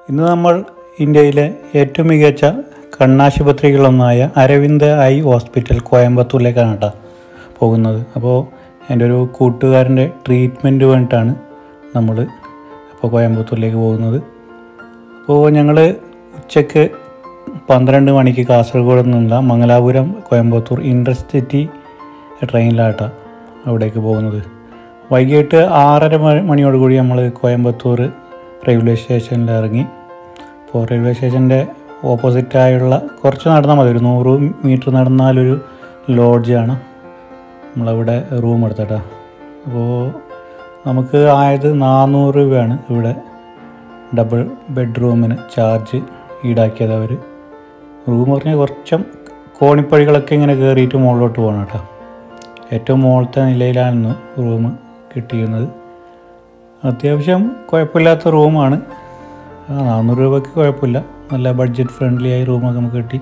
ഇന്ന് നമ്മൾ ഇന്ത്യയിലെ ഏറ്റവും മികച്ച കണ്ണാശുപത്രികളൊന്നായ അരവിന്ദ് ഐ ഹോസ്പിറ്റൽ കോയമ്പത്തൂരിലേക്കാണ് കേട്ടോ പോകുന്നത് അപ്പോൾ എൻ്റെ ഒരു കൂട്ടുകാരൻ്റെ ട്രീറ്റ്മെൻറ്റ് വേണ്ടിയിട്ടാണ് നമ്മൾ അപ്പോൾ കോയമ്പത്തൂരിലേക്ക് പോകുന്നത് അപ്പോൾ ഞങ്ങൾ ഉച്ചയ്ക്ക് പന്ത്രണ്ട് മണിക്ക് കാസർഗോഡ് നിന്നുള്ള മംഗലാപുരം കോയമ്പത്തൂർ ഇൻ്റർസിറ്റി ട്രെയിനിലാട്ടാണ് അവിടേക്ക് പോകുന്നത് വൈകിട്ട് ആറര മണി മണിയോടുകൂടി നമ്മൾ കോയമ്പത്തൂർ റെയിൽവേ സ്റ്റേഷനിൽ ഇറങ്ങി അപ്പോൾ റെയിൽവേ സ്റ്റേഷൻ്റെ ഓപ്പോസിറ്റായുള്ള കുറച്ച് നടന്നാൽ മതി ഒരു നൂറ് മീറ്റർ നടന്നാലൊരു ലോഡ്ജാണ് നമ്മളവിടെ റൂം എടുത്തട്ടാ അപ്പോൾ നമുക്ക് ആയത് നാനൂറ് രൂപയാണ് ഇവിടെ ഡബിൾ ബെഡ്റൂമിന് ചാർജ് ഈടാക്കിയത് അവർ റൂം പറഞ്ഞാൽ കുറച്ചും കോണിപ്പടികളൊക്കെ ഇങ്ങനെ കയറിയിട്ട് മുകളിലോട്ട് പോകണം കേട്ടോ ഏറ്റവും മുകളിലത്തെ നിലയിലാണ് റൂം കിട്ടിയിരുന്നത് അത്യാവശ്യം കുഴപ്പമില്ലാത്ത റൂമാണ് ആ നാനൂറ് രൂപയ്ക്ക് കുഴപ്പമില്ല നല്ല ബഡ്ജറ്റ് ഫ്രണ്ട്ലി ആയ റൂമൊക്കെ നമുക്ക് കിട്ടി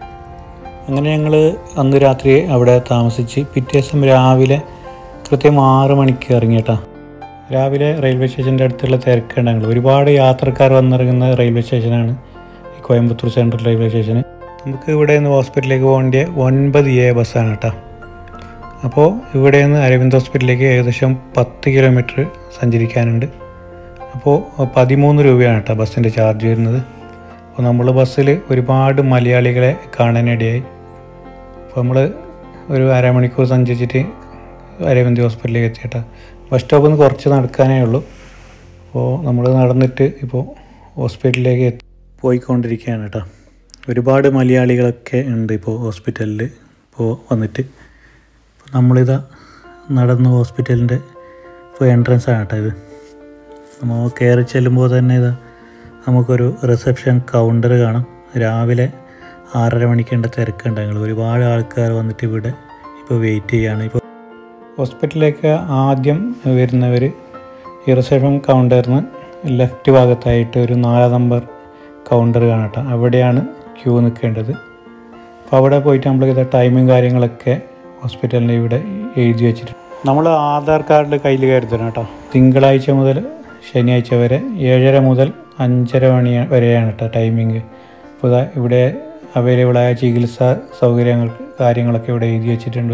അങ്ങനെ ഞങ്ങൾ അന്ന് രാത്രി അവിടെ താമസിച്ച് പിറ്റേ ദിവസം രാവിലെ കൃത്യം ആറ് മണിക്ക് ഇറങ്ങിയിട്ടാ രാവിലെ റെയിൽവേ സ്റ്റേഷൻ്റെ അടുത്തുള്ള തിരക്കുണ്ടെങ്കിൽ ഒരുപാട് യാത്രക്കാർ വന്നിറങ്ങുന്ന റെയിൽവേ സ്റ്റേഷനാണ് ഈ കോയമ്പത്തൂർ സെൻട്രൽ റെയിൽവേ സ്റ്റേഷൻ നമുക്ക് ഇവിടെ നിന്ന് ഹോസ്പിറ്റലിലേക്ക് പോകേണ്ട ഒൻപത് എ ബസ്സാണ് കേട്ടോ അപ്പോൾ ഇവിടെ നിന്ന് അരവിന്ദ് ഹോസ്പിറ്റലിലേക്ക് ഏകദേശം പത്ത് കിലോമീറ്റർ സഞ്ചരിക്കാനുണ്ട് അപ്പോൾ പതിമൂന്ന് രൂപയാണ് കേട്ടോ ബസ്സിൻ്റെ ചാർജ് വരുന്നത് അപ്പോൾ നമ്മൾ ബസ്സിൽ ഒരുപാട് മലയാളികളെ കാണാനിടയായി അപ്പോൾ നമ്മൾ ഒരു അരമണിക്കൂർ സഞ്ചരിച്ചിട്ട് അരവിന്ദ് ഹോസ്പിറ്റലിലേക്ക് എത്തിയിട്ടാ ബസ് സ്റ്റോപ്പിൽ നിന്ന് കുറച്ച് നടക്കാനേ ഉള്ളൂ അപ്പോൾ നമ്മൾ നടന്നിട്ട് ഇപ്പോൾ ഹോസ്പിറ്റലിലേക്ക് എത്തി പോയിക്കൊണ്ടിരിക്കുകയാണ് കേട്ടോ ഒരുപാട് മലയാളികളൊക്കെ ഉണ്ട് ഇപ്പോൾ ഹോസ്പിറ്റലിൽ ഇപ്പോൾ വന്നിട്ട് അപ്പോൾ നമ്മളിതാ നടന്ന് ഹോസ്പിറ്റലിൻ്റെ ഇപ്പോൾ എൻട്രൻസ് ആണ് കേട്ടോ ഇത് നമ്മൾ കയറി ചെല്ലുമ്പോൾ തന്നെ ഇതാ നമുക്കൊരു റിസപ്ഷൻ കൗണ്ടർ കാണാം രാവിലെ ആറര മണിക്കേണ്ട തിരക്കുണ്ട് ഞങ്ങൾ ഒരുപാട് ആൾക്കാർ വന്നിട്ട് ഇവിടെ ഇപ്പോൾ വെയിറ്റ് ചെയ്യാണ് ഇപ്പോൾ ഹോസ്പിറ്റലിലേക്ക് ആദ്യം വരുന്നവർ ഈ റിസപ്ഷൻ കൗണ്ടറിന് ലെഫ്റ്റ് ഭാഗത്തായിട്ട് ഒരു നാലാം നമ്പർ കൗണ്ടർ കാണട്ടെ അവിടെയാണ് ക്യൂ നിൽക്കേണ്ടത് അപ്പോൾ അവിടെ പോയിട്ട് നമ്മൾ ഇത് ടൈമും കാര്യങ്ങളൊക്കെ ഹോസ്പിറ്റലിൻ്റെ ഇവിടെ എഴുതി വെച്ചിട്ടുണ്ട് നമ്മൾ ആധാർ കാർഡ് കയ്യിൽ കരുതണം കേട്ടോ തിങ്കളാഴ്ച മുതൽ ശനിയാഴ്ച വരെ ഏഴര മുതൽ അഞ്ചര മണി വരെയാണ് കേട്ടോ ടൈമിങ് അപ്പോൾ ഇതാ ഇവിടെ അവൈലബിളായ ചികിത്സാ സൗകര്യങ്ങൾ കാര്യങ്ങളൊക്കെ ഇവിടെ എഴുതി വെച്ചിട്ടുണ്ട്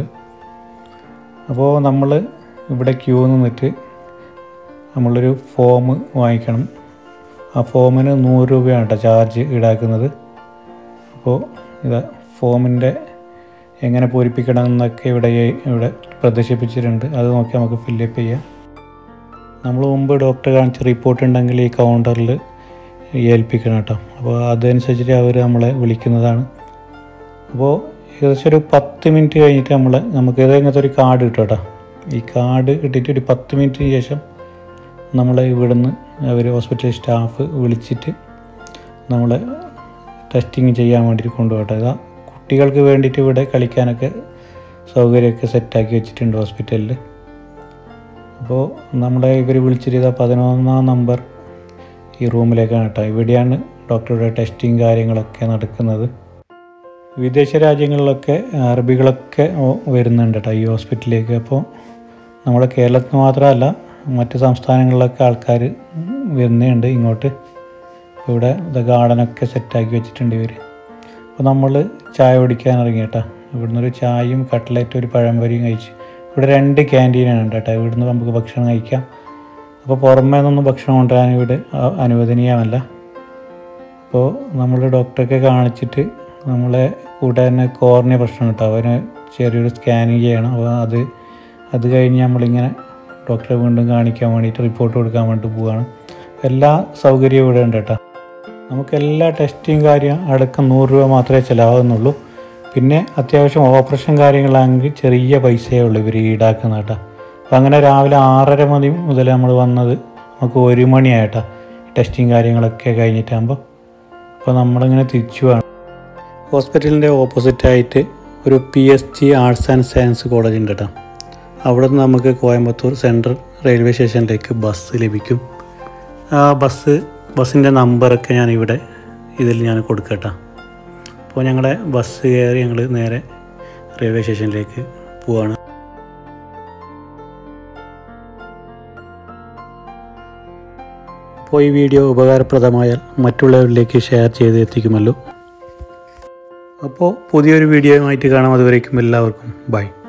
അപ്പോൾ നമ്മൾ ഇവിടെ ക്യൂ നിന്നിട്ട് നമ്മളൊരു ഫോം വാങ്ങിക്കണം ആ ഫോമിന് നൂറ് രൂപയാണ് കേട്ടോ ചാർജ് ഈടാക്കുന്നത് അപ്പോൾ ഇതാ ഫോമിൻ്റെ എങ്ങനെ പൂരിപ്പിക്കണം എന്നൊക്കെ ഇവിടെ ഇവിടെ പ്രദർശിപ്പിച്ചിട്ടുണ്ട് അത് നോക്കി നമുക്ക് ഫില്ലപ്പ് ചെയ്യാം നമ്മൾ മുമ്പ് ഡോക്ടറെ കാണിച്ച റിപ്പോർട്ട് ഉണ്ടെങ്കിൽ ഈ കൗണ്ടറിൽ ഏൽപ്പിക്കണം കേട്ടോ അപ്പോൾ അതനുസരിച്ചിട്ട് അവർ നമ്മളെ വിളിക്കുന്നതാണ് അപ്പോൾ ഏകദേശം ഒരു പത്ത് മിനിറ്റ് കഴിഞ്ഞിട്ട് നമ്മൾ നമുക്ക് ഇങ്ങനത്തെ ഒരു കാർഡ് കിട്ടും കേട്ടോ ഈ കാർഡ് കിട്ടിയിട്ട് ഒരു പത്ത് മിനിറ്റിന് ശേഷം നമ്മളെ ഇവിടുന്ന് അവർ ഹോസ്പിറ്റൽ സ്റ്റാഫ് വിളിച്ചിട്ട് നമ്മളെ ടെസ്റ്റിങ് ചെയ്യാൻ വേണ്ടിയിട്ട് കൊണ്ടുപോകട്ടെ ഇതാ കുട്ടികൾക്ക് വേണ്ടിയിട്ട് ഇവിടെ കളിക്കാനൊക്കെ സൗകര്യമൊക്കെ സെറ്റാക്കി വെച്ചിട്ടുണ്ട് ഹോസ്പിറ്റലിൽ അപ്പോൾ നമ്മളെ ഇവർ വിളിച്ചിട്ട് ഇതാ പതിനൊന്നാം നമ്പർ ഈ റൂമിലേക്കാണ് കേട്ടോ ഇവിടെയാണ് ഡോക്ടറുടെ ടെസ്റ്റിങ് കാര്യങ്ങളൊക്കെ നടക്കുന്നത് വിദേശ രാജ്യങ്ങളിലൊക്കെ അറബികളൊക്കെ വരുന്നുണ്ട് കേട്ടോ ഈ ഹോസ്പിറ്റലിലേക്ക് അപ്പോൾ നമ്മുടെ കേരളത്തിൽ മാത്രമല്ല മറ്റ് സംസ്ഥാനങ്ങളിലൊക്കെ ആൾക്കാർ വരുന്നുണ്ട് ഇങ്ങോട്ട് ഇപ്പോൾ ഇവിടെ ഇത് ഗാർഡനൊക്കെ സെറ്റാക്കി വെച്ചിട്ടുണ്ട് ഇവർ അപ്പോൾ നമ്മൾ ചായ കുടിക്കാൻ ഇറങ്ങി കേട്ടോ ഇവിടുന്ന് ഒരു ചായയും കട്ട്ലറ്റും ഒരു പഴംപൊരിയും കഴിച്ച് ഇവിടെ രണ്ട് ക്യാൻറ്റീനാണ് കേട്ടോ ഇവിടുന്ന് നമുക്ക് ഭക്ഷണം കഴിക്കാം അപ്പോൾ പുറമേ നിന്നൊന്നും ഭക്ഷണം കൊണ്ടുവരാൻ ഇവിടെ അനുവദനീയമല്ല അപ്പോൾ നമ്മൾ ഡോക്ടറൊക്കെ കാണിച്ചിട്ട് നമ്മളെ കൂട്ടുകാരന് കോർണിയ പ്രശ്നം കേട്ടോ അവന് ചെറിയൊരു സ്കാനിങ് ചെയ്യണം അപ്പോൾ അത് അത് കഴിഞ്ഞ് നമ്മളിങ്ങനെ ഡോക്ടറെ വീണ്ടും കാണിക്കാൻ വേണ്ടിയിട്ട് റിപ്പോർട്ട് കൊടുക്കാൻ വേണ്ടി പോവുകയാണ് എല്ലാ സൗകര്യവും ഇവിടെ ഉണ്ട് കേട്ടോ നമുക്ക് എല്ലാ ടെസ്റ്റും കാര്യം അടക്കം നൂറ് രൂപ മാത്രമേ ചിലവാകുന്നുള്ളൂ പിന്നെ അത്യാവശ്യം ഓപ്പറേഷൻ കാര്യങ്ങളാണെങ്കിൽ ചെറിയ പൈസയേ ഉള്ളൂ ഇവർ ഈടാക്കുന്ന കേട്ടോ അപ്പോൾ അങ്ങനെ രാവിലെ ആറര മണി മുതൽ നമ്മൾ വന്നത് നമുക്ക് ഒരു മണിയായിട്ടാ ടെസ്റ്റിങ് കാര്യങ്ങളൊക്കെ കഴിഞ്ഞിട്ടാകുമ്പോൾ അപ്പോൾ നമ്മളിങ്ങനെ തിരിച്ചു വേണം ഹോസ്പിറ്റലിൻ്റെ ഓപ്പോസിറ്റായിട്ട് ഒരു P S G arts and science college ഉണ്ട് കേട്ടോ അവിടെ നിന്ന് നമുക്ക് കോയമ്പത്തൂർ സെൻട്രൽ റെയിൽവേ സ്റ്റേഷനിലേക്ക് ബസ് ലഭിക്കും ആ ബസ് ബസ്സിൻ്റെ നമ്പറൊക്കെ ഞാൻ ഇവിടെ ഇതിൽ ഞാൻ കൊടുക്കട്ടോ അപ്പോൾ ഞങ്ങളുടെ ബസ് കയറി ഞങ്ങൾ നേരെ റെയിൽവേ സ്റ്റേഷനിലേക്ക് പോവാണ് അപ്പോൾ ഈ വീഡിയോ ഉപകാരപ്രദമായാൽ മറ്റുള്ളവരിലേക്ക് ഷെയർ ചെയ്ത് എത്തിക്കുമല്ലോ അപ്പോൾ പുതിയൊരു വീഡിയോയുമായിട്ട് കാണാം അതുവരേക്കും എല്ലാവർക്കും ബൈ